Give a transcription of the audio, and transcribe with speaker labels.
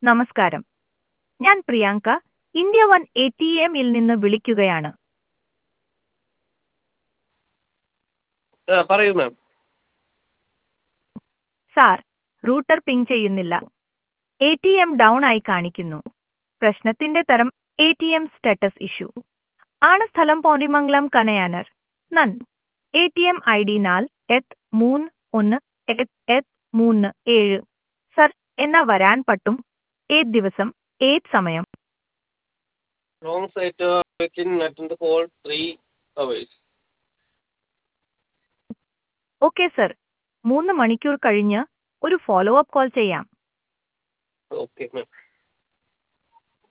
Speaker 1: നമസ്കാരം ഞാൻ Priyanka India one A T എമ്മിൽ നിന്ന് വിളിക്കുകയാണ്
Speaker 2: ആ പറയൂ മാം
Speaker 1: സാർ റൂട്ടർ പിങ് ചെയ്യുന്നില്ല എ ടി എം ഡൗൺ ആയി കാണിക്കുന്നു പ്രശ്നത്തിന്റെ തരം A T M status issue ആണ് സ്ഥലം പോണ്ടിമംഗലം കനയാനർ നൻ A T M I D നാൽ എത്ത് മൂന്ന് ഒന്ന് എത്ത് എത്ത് മൂന്ന് ഏഴ് സർ എന്നാ വരാൻ പറ്റും ഏത് ദിവസം ഏത് സമയം
Speaker 2: wrong site within attend call three hours
Speaker 1: okay sir മൂന്ന് മണിക്കൂർ കഴിഞ്ഞ് ഒരു ഫോളോ അപ്പ് കോൾ ചെയ്യാം
Speaker 2: ഓക്കെ മാം